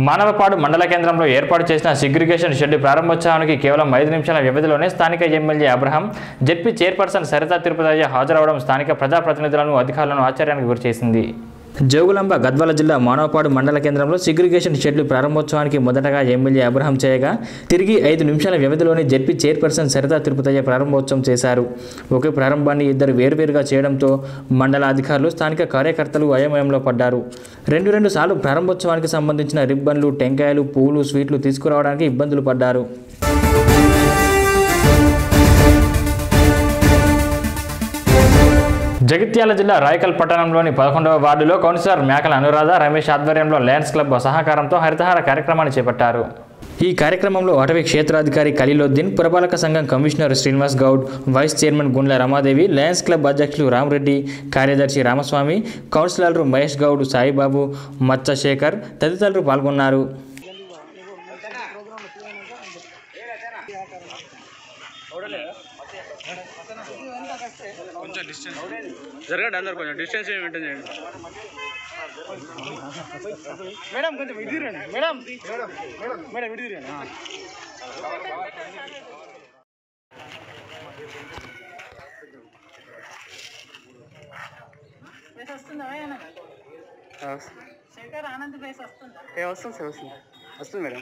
మానవపాడు మండల కేంద్రంలో ఏర్పాటు చేసిన సిగ్రిగేషన్ షెడ్ ప్రారంభోత్సవానికి కేవలం ఐదు నిమిషాల వ్యవధిలోనే స్థానిక MLA Abraham ZP chairperson Saritha Tirupathaiah హాజరవడం స్థానిక ప్రజాప్రతినిధులను అధికారులను ఆశ్చర్యానికి గురిచేసింది జోగులాంబ గద్వాల జిల్లా మానవపాడు మండల కేంద్రంలో సిగ్రిగేషన్ షెడ్లు ప్రారంభోత్సవానికి మొదటగా ఎమ్మెల్యే అబ్రహం చేయగా తిరిగి ఐదు నిమిషాల వ్యవధిలోనే జెడ్పీ చైర్పర్సన్ సరితా తిరుపతయ్య ప్రారంభోత్సవం చేశారు ఒకే ప్రారంభాన్ని ఇద్దరు వేరువేరుగా చేయడంతో మండల అధికారులు స్థానిక కార్యకర్తలు అయోమయంలో పడ్డారు రెండు రెండు సార్లు ప్రారంభోత్సవానికి సంబంధించిన రిబ్బన్లు టెంకాయలు పూలు స్వీట్లు తీసుకురావడానికి ఇబ్బందులు పడ్డారు జగిత్యాల జిల్లా రాయకల్ పట్టణంలోని పదకొండవ వార్డులో కౌన్సిలర్ మేకల అనురాధ రమేష్ ఆధ్వర్యంలో లయన్స్ క్లబ్ సహకారంతో హరితహార కార్యక్రమాన్ని చేపట్టారు ఈ కార్యక్రమంలో అటవీ క్షేత్రాధికారి ఖలీలుద్దీన్ పురపాలక సంఘం commissioner Srinivas Goud vice chairman Gundla Ramadevi Lions Club అధ్యక్షులు రామరెడ్డి కార్యదర్శి రామస్వామి కౌన్సిలర్లు మహేష్ గౌడ్ సాయిబాబు మచ్చ శేఖర్ తదితరులు పాల్గొన్నారు కొంచెం డిస్టెన్స్ జరగండి అందరు కొంచెం డిస్టెన్స్ మెయింటైన్ చేయండి మేడం కొంచెం ఇటు రండి మేడం మేడం మేడం ఇటు రండి ప్లేస్ వస్తుందా ఆయన శేఖర్ ఆనంద్ ప్లేస్ వస్తుందా ఏ వస్తుంది సార్ వస్తుంది వస్తుంది మేడం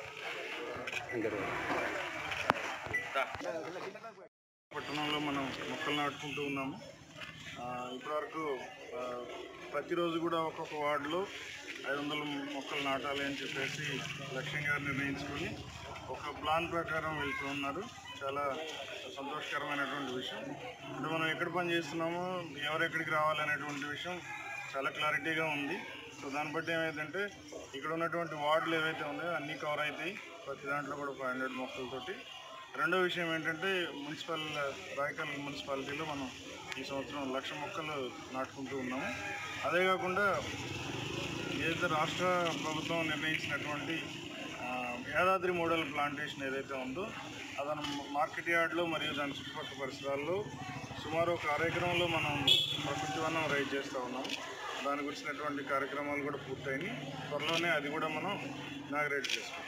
పట్టణంలో మనం మొక్కలు నాటుకుంటూ ఉన్నాము ఆ, ఇప్పటివరకు ఆ, ప్రతిరోజు కూడా ఒక్కొక్క వార్డులో ఐదు వందల మొక్కలు నాటాలి అని చెప్పేసి లక్ష్యంగా నిర్ణయించుకొని ఒక ప్లాన్ ప్రకారం వెళ్తూ ఉన్నారు చాలా సంతోషకరమైనటువంటి విషయం అంటే మనం ఎక్కడ పని చేస్తున్నామో ఎవరెక్కడికి రావాలి అనేటువంటి విషయం చాలా క్లారిటీగా ఉంది సో దాన్ని బట్టి ఏమైందంటే ఇక్కడ ఉన్నటువంటి వార్డులు ఏవైతే ఉన్నాయో అన్నీ కవర్ అవుతాయి ప్రతి దాంట్లో కూడా ఫైవ్ హండ్రెడ్ మొక్కలతోటి రెండో విషయం ఏంటంటే మున్సిపల్ రాయకల్ మున్సిపాలిటీలో మనం ఈ సంవత్సరం లక్ష మొక్కలు నాటుకుంటూ ఉన్నాము అదే కాకుండా ఏదైతే రాష్ట్ర ప్రభుత్వం నిర్ణయించినటువంటి ఆ, యాదాద్రి మోడల్ ప్లాంటేషన్ ఏదైతే ఉందో అదను మార్కెట్ యార్డ్లో మరియు దాని చుట్టుపక్కల పరిసరాల్లో సుమారు ఒక అర ఎకరంలో మనం ప్రకృతి వనం రైజ్ చేస్తూ ఉన్నాం దాని గురించినటువంటి కార్యక్రమాలు కూడా పూర్తయినాయి త్వరలోనే అది కూడా మనం ఇనాగ్రేట్ చేసుకుంటాం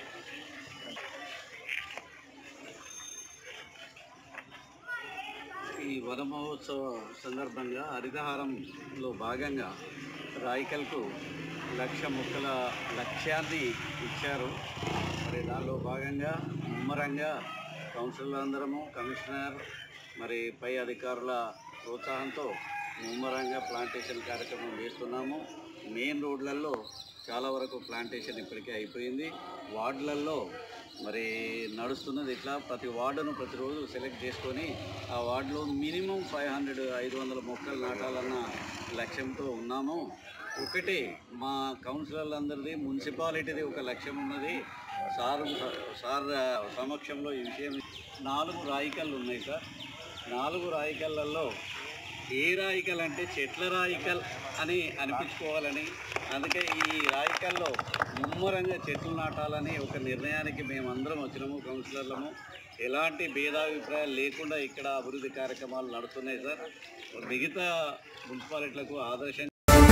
ఈ వన మహోత్సవ సందర్భంగా హరితహారంలో భాగంగా రాయికల్కు లక్ష మొక్కల లక్ష్యాన్ని ఇచ్చారు మరి దానిలో భాగంగా ముమ్మరంగా కౌన్సిలర్ అందరము కమిషనర్ మరి పై అధికారుల ప్రోత్సాహంతో ముమ్మరంగా ప్లాంటేషన్ కార్యక్రమం చేస్తున్నాము మెయిన్ రోడ్లలో చాలా వరకు ప్లాంటేషన్ ఇప్పటికే అయిపోయింది వార్డులలో మరి నడుస్తున్నది ఇట్లా ప్రతి వార్డును ప్రతిరోజు సెలెక్ట్ చేసుకొని ఆ వార్డులో మినిమం ఫైవ్ హండ్రెడ్ ఐదు వందల మొక్కలు నాటాలన్న లక్ష్యంతో ఉన్నాము ఒకటి మా కౌన్సిలర్లందరిది మున్సిపాలిటీది ఒక లక్ష్యం ఉన్నది సార్ సార్ సమక్షంలో ఈ విషయం నాలుగు రాయికల్లు ఉన్నాయి సార్ నాలుగు రాయికల్లలో ఏ రాయికల్ అంటే చెట్ల రాయికల్ అని అనిపించుకోవాలని అందుకే ఈ రాయికల్లో ముమ్మరంగా చెట్లు నాటాలని ఒక నిర్ణయానికి మేమందరం వచ్చినాము కౌన్సిలర్లము ఎలాంటి భేదాభిప్రాయాలు లేకుండా ఇక్కడ అభివృద్ధి కార్యక్రమాలు నడుస్తున్నాయి సార్ మిగతా మున్సిపాలిటీలకు ఆదర్శంగా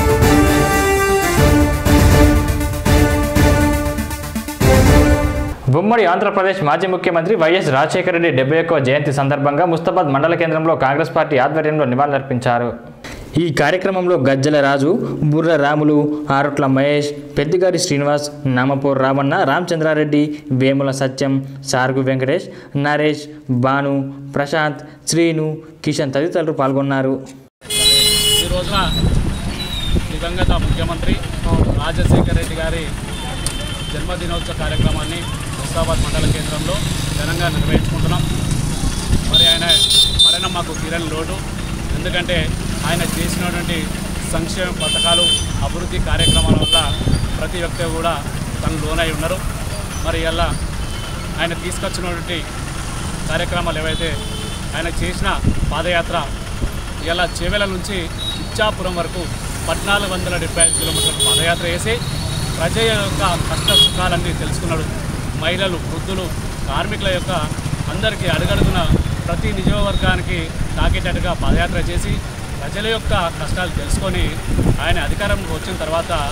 ఉమ్మడి ఆంధ్రప్రదేశ్ మాజీ ముఖ్యమంత్రి వైఎస్ రాజశేఖర రెడ్డి డెబ్బై ఒక్కవ జయంతి సందర్భంగా ముస్తాబాద్ మండల కేంద్రంలో కాంగ్రెస్ పార్టీ ఆధ్వర్యంలో నివాళులర్పించారు ఈ కార్యక్రమంలో గజ్జల రాజు బుర్ర రాములు ఆరుట్ల మహేష్ పెద్దిగారి శ్రీనివాస్ నామపూర్ రామన్న రామచంద్రారెడ్డి వేముల సత్యం సార్గు వెంకటేష్ నరేష్ భాను ప్రశాంత్ శ్రీను కిషన్ తదితరులు పాల్గొన్నారు ఈ రోజున దివంగత ముఖ్యమంత్రి రాజశేఖర రెడ్డి గారి జన్మదినోత్సవ కార్యక్రమాన్ని హుస్నాబాద్ మండల కేంద్రంలో ఘనంగా నిర్వహించుకుంటున్నాం మరి ఆయన మరణం మాకు తీరని లోటు ఎందుకంటే ఆయన చేసినటువంటి సంక్షేమ పథకాలు అభివృద్ధి కార్యక్రమాల వల్ల ప్రతి వ్యక్తి కూడా తను లోనై ఉన్నారు మరి ఇలా ఆయన తీసుకొచ్చినటువంటి కార్యక్రమాలు ఏవైతే ఆయన చేసిన పాదయాత్ర ఇలా చేవెల నుంచి ఇచ్చాపురం వరకు పద్నాలుగు వందల డెబ్బై ఐదు కిలోమీటర్ల పాదయాత్ర వేసి ప్రజల యొక్క కష్ట సుఖాలన్నీ తెలుసుకున్నాడు మహిళలు వృద్ధులు కార్మికుల యొక్క అందరికీ అడుగడుగున ప్రతి నియోజకవర్గానికి తాకేటట్టుగా పాదయాత్ర చేసి ప్రజల యొక్క కష్టాలు తెలుసుకొని ఆయన అధికారంలోకి వచ్చిన తర్వాత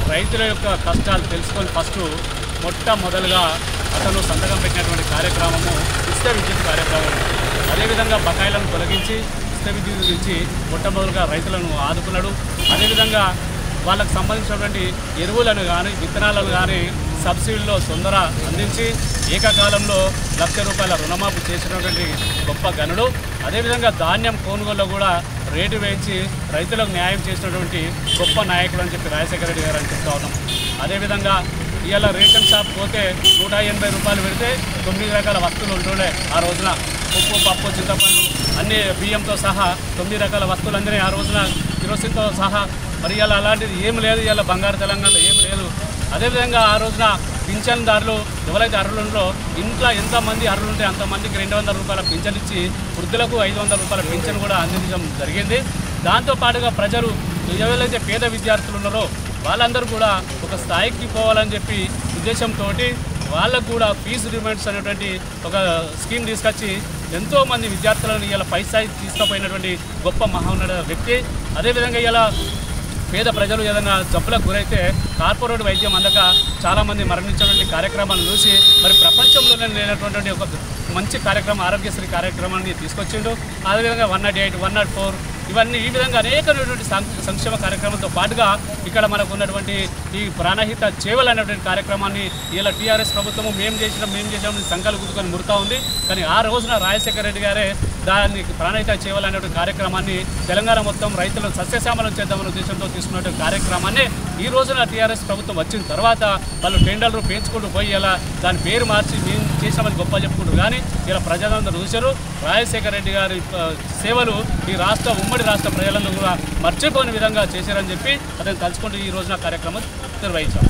రైతుల యొక్క కష్టాలు తెలుసుకొని ఫస్ట్ మొట్టమొదలుగా అతను సంతకం పెట్టినటువంటి కార్యక్రమము ఉచిత విద్యుత్ కార్యక్రమం అదేవిధంగా బకాయిలను తొలగించి ఉచిత విద్యుత్ నుంచి మొట్టమొదలుగా రైతులను ఆదుకున్నాడు అదేవిధంగా వాళ్ళకు సంబంధించినటువంటి ఎరువులను కానీ విత్తనాలను కానీ సబ్సిడీలో తొందర అందించి ఏకకాలంలో లక్ష రూపాయల రుణమాఫీ చేసినటువంటి గొప్ప గనుడు అదేవిధంగా ధాన్యం కొనుగోలులో కూడా రేటు వేయించి రైతులకు న్యాయం చేసినటువంటి గొప్ప నాయకుడు అని చెప్పి రాజశేఖర రెడ్డి గారు అని చెప్తా ఉన్నాం అదేవిధంగా ఇవాళ రేషన్ షాప్ పోతే నూట ఎనభై రూపాయలు పెడితే తొమ్మిది రకాల వస్తువులు ఉంటుండే ఆ రోజున ఉప్పు పప్పు చింతపండు అన్ని బియ్యంతో సహా తొమ్మిది రకాల వస్తువులు అందినాయి ఆ రోజున కిరోసిన్తో సహా మరి ఇలా అలాంటిది ఏం లేదు ఇలా బంగారు తెలంగాణలో ఏం లేదు అదేవిధంగా ఆ రోజున పింఛన్దారులు ఎవరైతే అర్హులు ఉన్నారో ఇంట్లో ఎంతమంది అర్హులు ఉంటే అంతమందికి రెండు వందల రూపాయల పింఛన్ ఇచ్చి వృద్ధులకు ఐదు వందల రూపాయల పింఛన్ కూడా అందించడం జరిగింది దాంతో పాటుగా ప్రజలు ఎవరైతే పేద విద్యార్థులు ఉన్నారో వాళ్ళందరూ కూడా ఒక స్థాయికి పోవాలని చెప్పి ఉద్దేశంతో వాళ్ళకు కూడా ఫీజు రిమైండ్స్ అనేటువంటి ఒక స్కీమ్ తీసుకొచ్చి ఎంతో మంది విద్యార్థులను ఇలా పై స్థాయికి తీసుకుపోయినటువంటి గొప్ప మహోన్నత వ్యక్తి అదేవిధంగా ఇలా పేద ప్రజలు ఏదైనా జబ్బులకు గురైతే కార్పొరేట్ వైద్యం అందక చాలామంది మరణించినటువంటి కార్యక్రమాలను చూసి మరి ప్రపంచంలోనే లేనటువంటి ఒక మంచి కార్యక్రమం ఆరోగ్యశ్రీ కార్యక్రమాన్ని తీసుకొచ్చిండు అదేవిధంగా one nought eight one nought four ఇవన్నీ ఈ విధంగా అనేకమైనటువంటి సం- సంక్షేమ కార్యక్రమంతో పాటుగా ఇక్కడ మనకు ఉన్నటువంటి ఈ ప్రాణహిత చేవలు అనేటువంటి కార్యక్రమాన్ని ఇలా టీఆర్ఎస్ ప్రభుత్వము మేము చేసినాం మేము చేసినాం అని సంకలు గుర్తుకొని ముడతా ఉంది కానీ ఆ రోజున రాజశేఖర రెడ్డి గారే దాన్ని ప్రాణహిత చేవలు అనేటువంటి కార్యక్రమాన్ని తెలంగాణ మొత్తం రైతులను సస్యశ్యామలం చేద్దామనే ఉద్దేశంతో తీసుకున్నటువంటి కార్యక్రమాన్ని ఈ రోజున టీఆర్ఎస్ ప్రభుత్వం వచ్చిన తర్వాత వాళ్ళు టెండర్లు పెంచుకుంటూ పోయి ఇలా దాని పేరు మార్చి మేము చేసామని గొప్ప చెప్పుకుంటారు కానీ ఇలా ప్రజలందరూ చూశారు రాజశేఖర రెడ్డి గారి ఆ, సేవలు ఈ రాష్ట్ర ఉమ్మడి రాష్ట్ర ప్రజలందరూ కూడా మర్చిపోని విధంగా చేశారని చెప్పి అతను తలుచుకుంటూ ఈ రోజున కార్యక్రమం నిర్వహించాం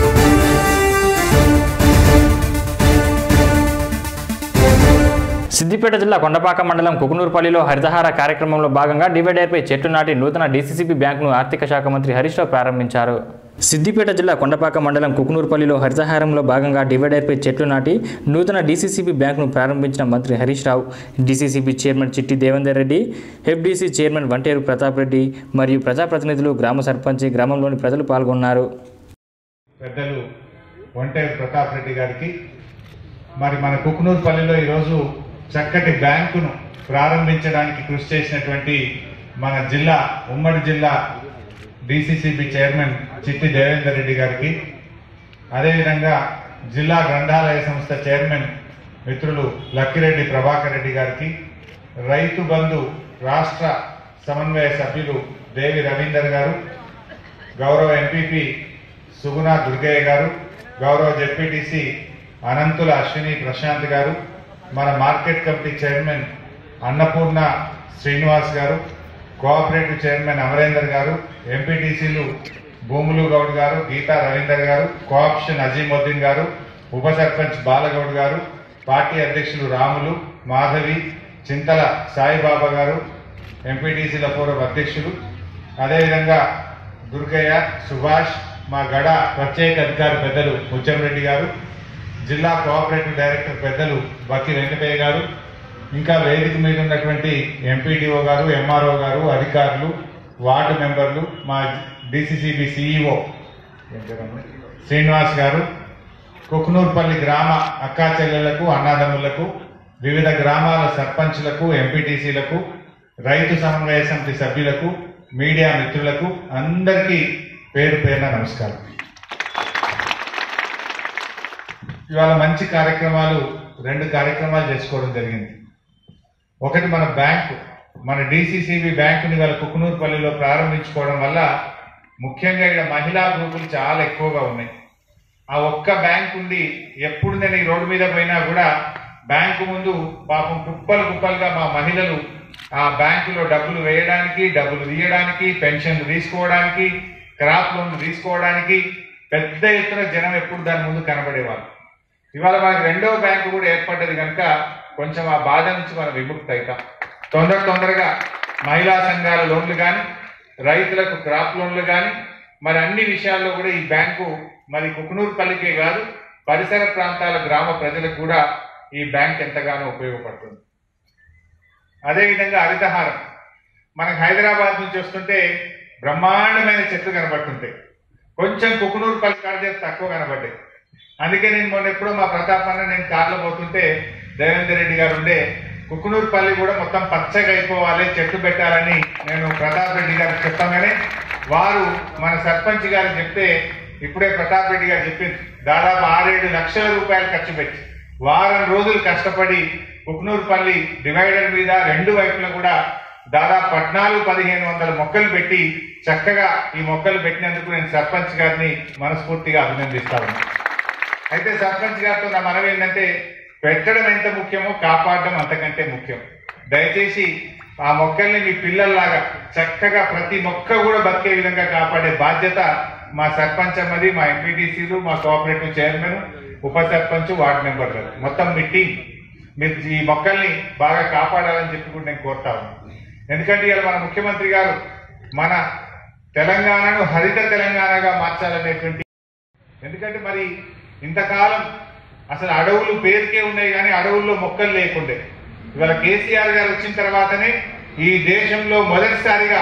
సిద్దిపేట జిల్లా కొండపాక మండలం కుకునూరుపల్లిలో హరితహార కార్యక్రమంలో భాగంగా డివైడర్పై చెట్టు నాటి నూతన డీసీసీబీ బ్యాంకును ఆర్థిక శాఖ మంత్రి హరీష్ రావు ప్రారంభించారు సిద్దిపేట జిల్లా కొండపాక మండలం కుకునూరుపల్లిలో హరితహారంలో భాగంగా డివైడర్పై చెట్లు నాటి నూతన డీసీసీబీ బ్యాంకును ప్రారంభించిన మంత్రి హరీష్ రావు DCCB chairman Chitti Devender Reddy FDC chairman Vanteru Pratap Reddy మరియు ప్రజాప్రతినిధులు గ్రామ సర్పంచ్ గ్రామంలోని ప్రజలు పాల్గొన్నారు పెద్దలు ఒంటేరు ప్రతాప్ రెడ్డి గారికి మరి మన కుకునూరుపల్లిలో ఈరోజు చక్కటి బ్యాంకును ప్రారంభించడానికి కృషి చేసినటువంటి మన జిల్లా ఉమ్మడి జిల్లా డిసిసిబి చైర్మన్ చిట్టి దేవేందర్ రెడ్డి గారికి అదేవిధంగా జిల్లా గ్రంథాలయ సంస్థ చైర్మన్ మిత్రులు లక్కిరెడ్డి ప్రభాకర్ రెడ్డి గారికి రైతు బంధు రాష్ట్ర సమన్వయ సభ్యులు దేవి రవీందర్ గారు గౌరవ ఎంపీపీ సుగుణ దుర్గయ్య గారు గౌరవ జెడ్పీటీసీ అనంతుల అశ్విని ప్రశాంత్ గారు మన market committee chairman Annapurna Srinivas గారు కోఆపరేటివ్ చైర్మన్ అమరేందర్ గారు ఎంపీటీసీలు భూములు గౌడ్ గారు గీతా రవీందర్ గారు కోఆప్షన్ అజీముద్దీన్ గారు ఉప సర్పంచ్ బాలగౌడ్ గారు పార్టీ అధ్యక్షులు రాములు మాధవి చింతల సాయిబాబా గారు ఎంపీటీసీల పూర్వ అధ్యక్షులు అదేవిధంగా దుర్గయ్య సుభాష్ మా గడ ప్రత్యేక అధికారి పెద్దలు ముచ్చంరెడ్డి గారు జిల్లా కోఆపరేటివ్ డైరెక్టర్ పెద్దలు బక్కి వెంకటయ్య గారు ఇంకా వేదిక మీద ఉన్నటువంటి ఎంపీడీఓ గారు ఎంఆర్ఓ గారు అధికారులు వార్డు మెంబర్లు మా డిసిసిబి సిఇఓ శ్రీనివాస్ గారు కుకునూర్పల్లి గ్రామ అక్కా చెల్లెళ్లకు అన్నదమ్ములకు వివిధ గ్రామాల సర్పంచ్లకు ఎంపీటీసీలకు రైతు సమన్వయ సమితి సభ్యులకు మీడియా మిత్రులకు అందరికీ పేరు పేరున నమస్కారం ఇవాళ మంచి కార్యక్రమాలు రెండు కార్యక్రమాలు చేసుకోవడం జరిగింది ఒకటి మన బ్యాంకు మన డిసిసిబి బ్యాంకుని వాళ్ళ కుకునూరుపల్లిలో ప్రారంభించుకోవడం వల్ల ముఖ్యంగా ఇక్కడ మహిళా గ్రూపులు చాలా ఎక్కువగా ఉన్నాయి ఆ ఒక్క బ్యాంక్ ఉండి ఎప్పుడు నేను ఈ రోడ్డు మీద పోయినా కూడా బ్యాంకు ముందు పాపం కుప్పలు కుప్పలుగా మా మహిళలు ఆ బ్యాంకులో డబ్బులు వేయడానికి డబ్బులు తీయడానికి పెన్షన్లు తీసుకోవడానికి క్రాప్ లోన్లు తీసుకోవడానికి పెద్ద ఎత్తున జనం ఎప్పుడు దాని ముందు కనబడేవాళ్ళు ఇవాళ మనకి రెండో బ్యాంకు కూడా ఏర్పడ్డది కనుక కొంచెం ఆ బాధ నుంచి మనం విముక్తి అవుతాం తొందర తొందరగా మహిళా సంఘాల లోన్లు కానీ రైతులకు క్రాప్ లోన్లు కానీ మరి అన్ని విషయాల్లో కూడా ఈ బ్యాంకు మరి కుకునూరుపల్లికే కాదు పరిసర ప్రాంతాల గ్రామ ప్రజలకు కూడా ఈ బ్యాంక్ ఎంతగానో ఉపయోగపడుతుంది అదేవిధంగా హరితహారం మనకు హైదరాబాద్ నుంచి వస్తుంటే బ్రహ్మాండమైన చెట్లు కనబడుతుంటాయి కొంచెం కుకునూరు పల్లి కాడ తక్కువ కనబడ్డాయి అందుకే నేను మొన్న ఎప్పుడో మా ప్రతాప్ అన్న నేను కార్లో పోతుంటే దేవేందర్ రెడ్డి గారు ఉండే కుకునూరు పల్లి కూడా మొత్తం పచ్చగా అయిపోవాలి చెట్టు పెట్టాలని నేను ప్రతాప్ రెడ్డి గారికి చెప్పగానే వారు మన సర్పంచ్ గారు చెప్తే ఇప్పుడే ప్రతాప్ రెడ్డి గారు చెప్పింది దాదాపు ఆరేడు లక్షల రూపాయలు ఖర్చు పెట్టి వారం రోజులు కష్టపడి కుక్నూరుపల్లి డివైడర్ మీద రెండు వైపులా కూడా దాదాపు పద్నాలుగు పదిహేను వందల మొక్కలు పెట్టి చక్కగా ఈ మొక్కలు పెట్టినందుకు నేను సర్పంచ్ గారిని మనస్ఫూర్తిగా అభినందిస్తా ఉన్నాను అయితే సర్పంచ్ గారితో నా మనవి ఏంటంటే పెట్టడం ఎంత ముఖ్యమో కాపాడడం అంతకంటే ముఖ్యం దయచేసి ఆ మొక్కల్ని మీ పిల్లల్లాగా చక్కగా ప్రతి మొక్క కూడా బతికే విధంగా కాపాడే బాధ్యత మా సర్పంచ్ అమ్మది మా ఎంపీటీసీలు మా కోఆపరేటివ్ చైర్మన్ ఉప సర్పంచ్ వార్డు మెంబర్లు మొత్తం మీ టీం మీరు ఈ మొక్కల్ని బాగా కాపాడాలని చెప్పి కూడా నేను కోరుతా ఉన్నాను ఎందుకంటే ఇవాళ మన ముఖ్యమంత్రి గారు మన తెలంగాణను హరిత తెలంగాణగా మార్చాలనేటువంటి ఎందుకంటే మరి ఇంతకాలం అసలు అడవులు పేరుకే ఉన్నాయి కానీ అడవుల్లో మొక్కలు లేకుండే ఇవాళ కేసీఆర్ గారు వచ్చిన తర్వాతనే ఈ దేశంలో మొదటిసారిగా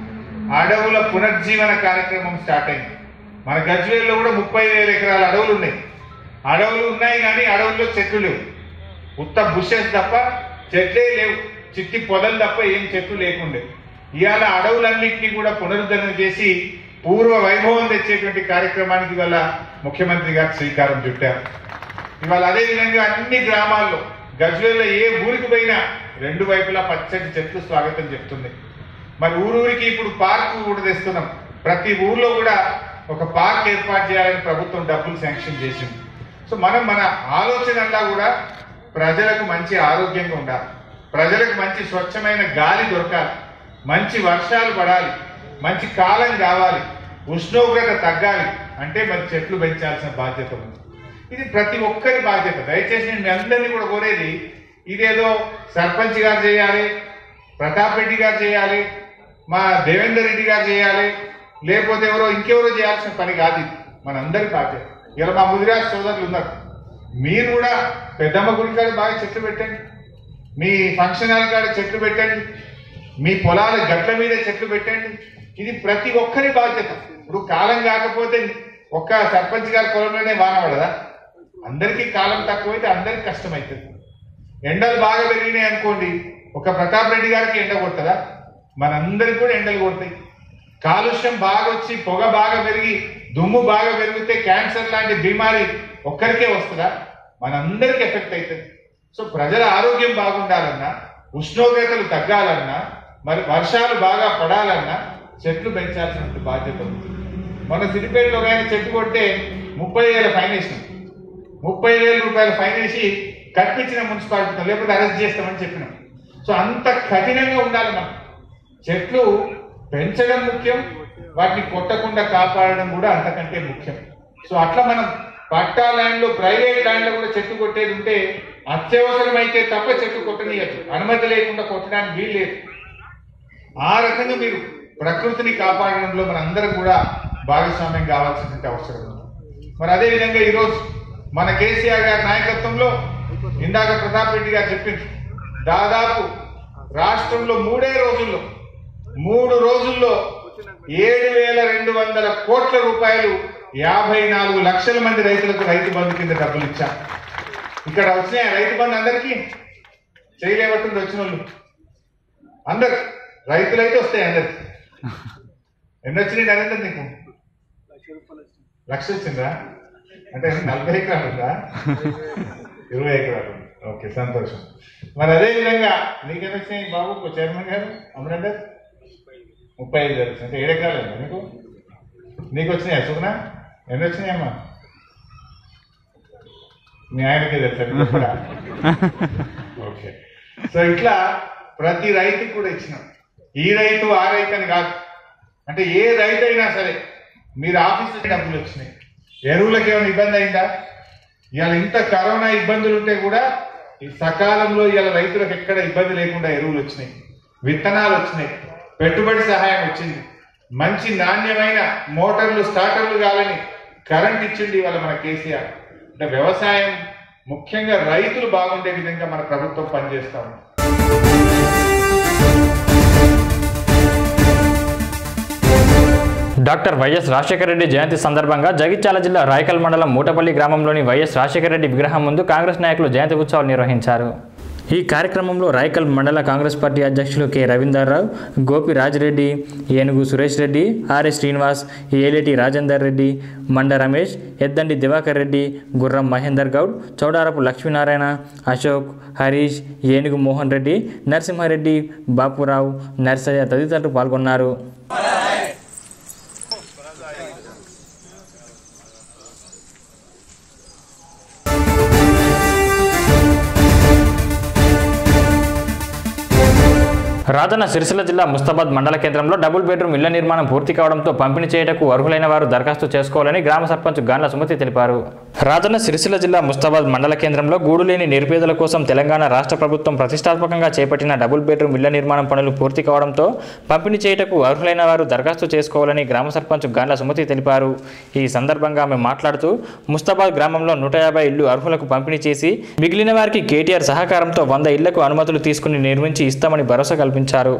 అడవుల పునర్జీవన కార్యక్రమం స్టార్ట్ అయింది మన గజ్వేల్లో కూడా ముప్పై వేల ఎకరాల అడవులు ఉన్నాయి అడవులు ఉన్నాయి కానీ అడవుల్లో చెట్లు లేవు ఉత్త బుషెస్ తప్ప చెట్లే లేవు చిట్టి పొదలు తప్ప ఏం చెట్లు లేకుండే ఇవాళ అడవులన్నింటినీ కూడా పునరుద్ధరణ చేసి పూర్వ వైభవం తెచ్చేటువంటి కార్యక్రమానికి ఇవాళ ముఖ్యమంత్రి గారు శ్రీకారం చుట్టారు ఇవాళ అదే విధంగా అన్ని గ్రామాల్లో గజ్వేల్లో ఏ ఊరికి పోయినా రెండు వైపులా పచ్చటి చెట్లు స్వాగతం చెప్తుంది మరి ఊరూరికి ఇప్పుడు పార్క్ కూడా తెస్తున్నాం ప్రతి ఊర్లో కూడా ఒక పార్క్ ఏర్పాటు చేయాలని ప్రభుత్వం డబ్బులు శాంక్షన్ చేసింది సో మనం మన ఆలోచనల్లా కూడా ప్రజలకు మంచి ఆరోగ్యంగా ఉండాలి ప్రజలకు మంచి స్వచ్ఛమైన గాలి దొరకాలి మంచి వర్షాలు పడాలి మంచి కాలం కావాలి ఉష్ణోగ్రత తగ్గాలి అంటే మరి చెట్లు పెంచాల్సిన బాధ్యత ఉంది ఇది ప్రతి ఒక్కరి బాధ్యత దయచేసి నేను మీ అందరినీ కూడా కోరేది ఇదేదో సర్పంచ్ గారు చేయాలి ప్రతాప్ రెడ్డి గారు చేయాలి మా దేవేందర్ రెడ్డి గారు చేయాలి లేకపోతే ఎవరో ఇంకెవరో చేయాల్సిన పని కాదు ఇది మనందరి బాధ్యత ఇలా మా ముదిరాజ్ సోదరులు ఉన్నారు మీరు కూడా పెద్దమ్మ గుడి కాడ బాగా చెట్లు పెట్టండి మీ ఫంక్షన్ హాల్ కాడ చెట్లు పెట్టండి మీ పొలాల గట్ల మీద చెట్లు పెట్టండి ఇది ప్రతి ఒక్కరి బాధ్యత ఇప్పుడు కాలం కాకపోతే ఒక్క సర్పంచ్ గారి పొలంలోనే వాన పడదా అందరికీ కాలం తక్కువైతే అందరికి కష్టమవుతుంది ఎండలు బాగా పెరిగినాయి అనుకోండి ఒక ప్రతాప్ రెడ్డి గారికి ఎండ కొట్టదా మనందరికి కూడా ఎండలు కొడతాయి కాలుష్యం బాగా వచ్చి పొగ బాగా పెరిగి దుమ్ము బాగా పెరిగితే క్యాన్సర్ లాంటి బీమారి ఒక్కరికే వస్తుందా మనందరికి ఎఫెక్ట్ అవుతుంది సో ప్రజల ఆరోగ్యం బాగుండాలన్నా ఉష్ణోగ్రతలు తగ్గాలన్నా మరి వర్షాలు బాగా పడాలన్నా చెట్లు పెంచాల్సిన బాధ్యత ఉంది మన సిరిపేటలో కానీ చెట్టు కొట్టే ముప్పై వేల ఫైన్ వేసినాం ముప్పై వేల రూపాయల ఫైన్ వేసి కట్టించిన మున్సిపాలిటీతో లేకపోతే అరెస్ట్ చేస్తామని చెప్పినాం సో అంత కఠినంగా ఉండాలి మనం చెట్లు పెంచడం ముఖ్యం వాటిని కొట్టకుండా కాపాడడం కూడా అంతకంటే ముఖ్యం సో అట్లా మనం పట్టా ల్యాండ్ లో ప్రైవేట్ ల్యాండ్ లో కూడా చెట్టు కొట్టేది ఉంటే అత్యవసరమైతే తప్ప చెట్టు కొట్టనీయచ్చు అనుమతి లేకుండా కొట్టడానికి వీలు లేదు ఆ రకంగా మీరు ప్రకృతిని కాపాడడంలో మనందరం కూడా భాగస్వామ్యం కావాల్సినటువంటి అవసరం ఉంది మరి అదే విధంగా ఈరోజు మన కేసీఆర్ గారి నాయకత్వంలో ఇందాక ప్రతాప్ రెడ్డి గారు చెప్పింది దాదాపు రాష్ట్రంలో మూడే రోజుల్లో మూడు రోజుల్లో ఏడు వేల రెండు వందల కోట్ల రూపాయలు యాభై నాలుగు లక్షల మంది రైతులకు రైతు బంధు కింద డబ్బులు ఇచ్చారు ఇక్కడ వచ్చినాయి రైతు బంధు అందరికీ చేయలేబట్టుంది వచ్చిన వాళ్ళు అందరు రైతులైతే వస్తాయి అందరికి ఎన్ని వచ్చినాయి నరేంద్ర నీకు లక్ష వచ్చిందా అంటే నలభై ఎకరాలు ఉందా ఇరవై ఎకరాలు ఓకే సంతోషం మరి అదే విధంగా నీకెన్ని వచ్చినాయి బాబు చైర్మన్ గారు అమరేందర్ ముప్పై ఐదు వేలు అంటే ఏడు ఎకరాలు ఉందా నీకు నీకు వచ్చినాయా సుగుణ ఎన్ని వచ్చినాయమ్మా మీ ఆయనకే తెలుసా నీకు కూడా? ఓకే సో ఇట్లా ప్రతి రైతుకి కూడా ఇచ్చినాం ఈ రైతు ఆ రైతు అని కాదు అంటే ఏ రైతు అయినా సరే మీరు ఆఫీస్ డబ్బులు వచ్చినాయి ఎరువులకు ఏమైనా ఇబ్బంది అయిందా ఇవాళ ఇంత కరోనా ఇబ్బందులు ఉంటే కూడా ఈ సకాలంలో ఇవాళ రైతులకు ఎక్కడ ఇబ్బంది లేకుండా ఎరువులు వచ్చినాయి విత్తనాలు వచ్చినాయి పెట్టుబడి సహాయం వచ్చింది మంచి నాణ్యమైన మోటార్లు స్టార్టర్లు కావాలని కరెంట్ ఇచ్చింది ఇవాళ మన కేసీఆర్ అంటే వ్యవసాయం ముఖ్యంగా రైతులు బాగుండే విధంగా మన ప్రభుత్వం పనిచేస్తా ఉంది డాక్టర్ వైఎస్ రాజశేఖర రెడ్డి జయంతి సందర్భంగా జగిత్యాల జిల్లా రాయకల్ మండలం మూటపల్లి గ్రామంలోని వైఎస్ రాజశేఖర రెడ్డి విగ్రహం ముందు కాంగ్రెస్ నాయకులు జయంతి ఉత్సవాలు నిర్వహించారు ఈ కార్యక్రమంలో రాయకల్ మండల కాంగ్రెస్ పార్టీ అధ్యక్షులు కె రవీందర్రావు గోపి రాజిరెడ్డి ఏనుగు సురేష్ రెడ్డి ఆర్ఎస్ శ్రీనివాస్ ఏలేటి రాజేందర్ రెడ్డి మండ రమేష్ ఎద్దండి దివాకర్ రెడ్డి గుర్రం మహేందర్ గౌడ్ చౌడారపు లక్ష్మీనారాయణ అశోక్ హరీష్ ఏనుగు మోహన్ రెడ్డి నరసింహారెడ్డి బాపురావు నర్సయ్య తదితరులు పాల్గొన్నారు రాజన్న సిరిసిల్ల జిల్లా ముస్తాబాద్ మండల కేంద్రంలో డబుల్ బెడ్రూమ్ ఇళ్ల నిర్మాణం పూర్తి కావడంతో పంపిణీ చేయటకు అర్హులైన వారు దరఖాస్తు చేసుకోవాలని గ్రామ సర్పంచ్ గాన్ల సుమతి తెలిపారు రాజన్న సిరిసిల్ల జిల్లా ముస్తాబాద్ మండల కేంద్రంలో గూడు లేని నిరుపేదల కోసం తెలంగాణ రాష్ట్ర ప్రభుత్వం ప్రతిష్టాత్మకంగా చేపట్టిన డబుల్ బెడ్రూమ్ ఇళ్ల నిర్మాణం పనులు పూర్తి కావడంతో పంపిణీ చేయటకు అర్హులైన వారు దరఖాస్తు చేసుకోవాలని గ్రామ సర్పంచ్ గాన్ల సుమతి తెలిపారు ఈ సందర్భంగా ఆమె మాట్లాడుతూ ముస్తాబాద్ గ్రామంలో నూట యాభై ఇళ్లు అర్హులకు పంపిణీ చేసి మిగిలిన వారికి కేటీఆర్ సహకారంతో వంద ఇళ్లకు అనుమతులు తీసుకుని నిర్మించి ఇస్తామని భరోసా కల్పించారు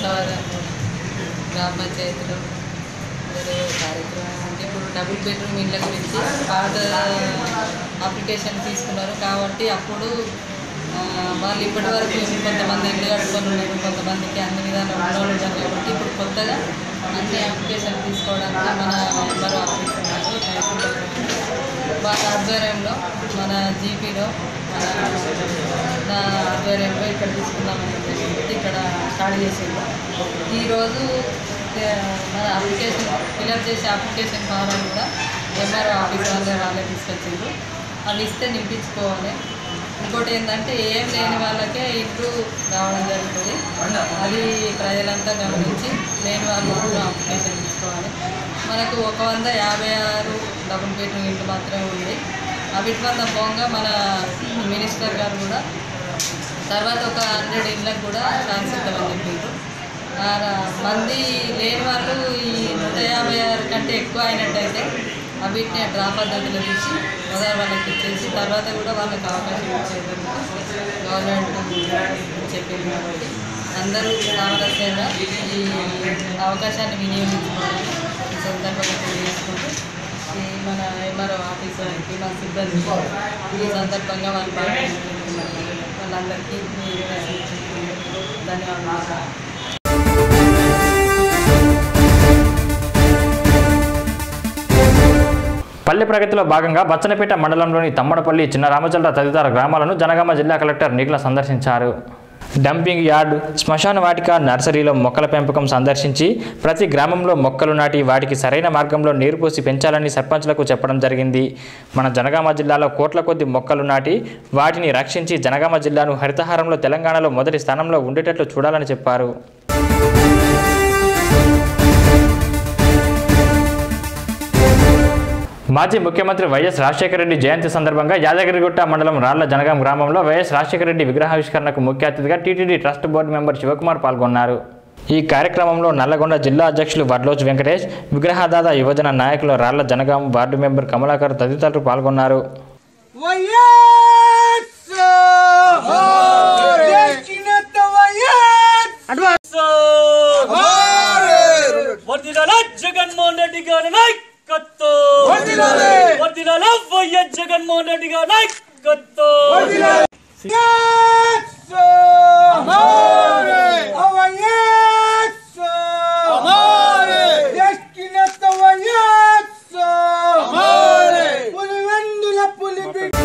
గ్రామ పంచాయతీలో వేరే కార్యక్రమం అంటే ఇప్పుడు డబుల్ బెడ్రూమ్ ఇళ్ళ గురించి పాత అప్లికేషన్ తీసుకున్నారు కాబట్టి అప్పుడు ఆ, వాళ్ళు ఇప్పటి వరకు కొంతమంది ఇల్లు కట్టుకొని ఉన్నారు కొంతమందికి అన్ని విధాలు ఉన్నోళ్ళు ఉన్నారు కాబట్టి ఇప్పుడు కొత్తగా అన్ని అప్లికేషన్ తీసుకోవడానికి మన ఎంఆర్ఓ ఆఫీస్ ఉన్నారు వాళ్ళ ఆధ్వర్యంలో మన జీపీలో మన నా ఆధ్వర్యంలో ఇక్కడ తీసుకుందామని చెప్పేసి ఇక్కడ స్టార్ట్ చేసింది ఈరోజు ఏ, మన అప్లికేషన్ ఫిల్అప్ చేసే అప్లికేషన్ ఫారం కూడా ఎంఆర్ఓ ఆఫీస్ వాళ్ళే వాళ్ళే తీసుకొచ్చిండ్రు అవి ఇస్తే నింపించుకోవాలి ఇంకోటి ఏంటంటే ఏం లేని వాళ్ళకే ఇల్లు రావడం జరుగుతుంది అది ప్రజలంతా గమనించి లేని వాళ్ళు కూడా అప్లికేషన్ తీసుకోవాలి మనకు ఒక వంద యాభై ఆరు డబుల్ బెడ్రూమ్ ఇల్లు మాత్రమే ఉంది అవిటి వల్ల పోగా మన మినిస్టర్ గారు కూడా తర్వాత ఒక హండ్రెడ్ ఇళ్ళకు కూడా ఛాన్స్ ఇస్తామని చెప్పిండ్రు ఆ ర- మంది లేని వాళ్ళు ఈ నూట యాభై ఆరు కంటే ఎక్కువ అయినట్టయితే అవిటిని డ్రా పద్ధతిలో తీసి మొదటి వాళ్ళకి ఇచ్చేసి తర్వాత కూడా వాళ్ళకి అవకాశం ఇచ్చేందుకు గవర్నమెంట్ చెప్పింది కాబట్టి అందరూ సామరస్యంగా ఈ అవకాశాన్ని వినియోగించుకోవాలని ఈ సందర్భంగా తెలియజేసుకుంటూ ఈ మన ఎంఆర్ఓ ఆఫీసర్కి మా సిబ్బంది ఈ సందర్భంగా వాళ్ళు పాల్గొంటున్నారు వాళ్ళందరికీ మీ ధన్యవాదాలు పల్లె ప్రగతిలో భాగంగా బచ్చనపేట మండలంలోని తమ్మడపల్లి చిన్న రామచంద్ర తదితర గ్రామాలను జనగామ జిల్లా కలెక్టర్ నిఖిల సందర్శించారు డంపింగ్ యార్డ్ శ్మశాన వాటిక నర్సరీలో మొక్కల పెంపకం సందర్శించి ప్రతి గ్రామంలో మొక్కలు నాటి వాటికి సరైన మార్గంలో నీరు పోసి పెంచాలని సర్పంచ్లకు చెప్పడం జరిగింది మన జనగామ జిల్లాలో కోట్ల కొద్ది మొక్కలు నాటి వాటిని రక్షించి జనగామ జిల్లాను హరితహారంలో తెలంగాణలో మొదటి స్థానంలో ఉండేటట్లు చూడాలని చెప్పారు మాజీ ముఖ్యమంత్రి వైఎస్ రాజశేఖర రెడ్డి జయంతి సందర్భంగా యాదగిరిగుట్ట మండలం రాళ్ల జనగాం గ్రామంలో వైఎస్ రాజశేఖర రెడ్డి విగ్రహావిష్కరణకు ముఖ్య అతిథిగా TTD trust board member Shivakumar పాల్గొన్నారు ఈ కార్యక్రమంలో నల్లగొండ జిల్లా అధ్యక్షులు వడ్లోజ్ వెంకటేష్ విగ్రహదాత యువజన నాయకులు రాళ్ల జనగాం వార్డు మెంబర్ కమలాకర్ తదితరులు పాల్గొన్నారు వర్దిలాల జగన్మోహన్ రెడ్డి గారి నాయకత్వం వర్దిలాల వైఎస్ జగన్మోహన్ రెడ్డి గారి నాయకత్వం పులివెందుల పులి బిడ్డ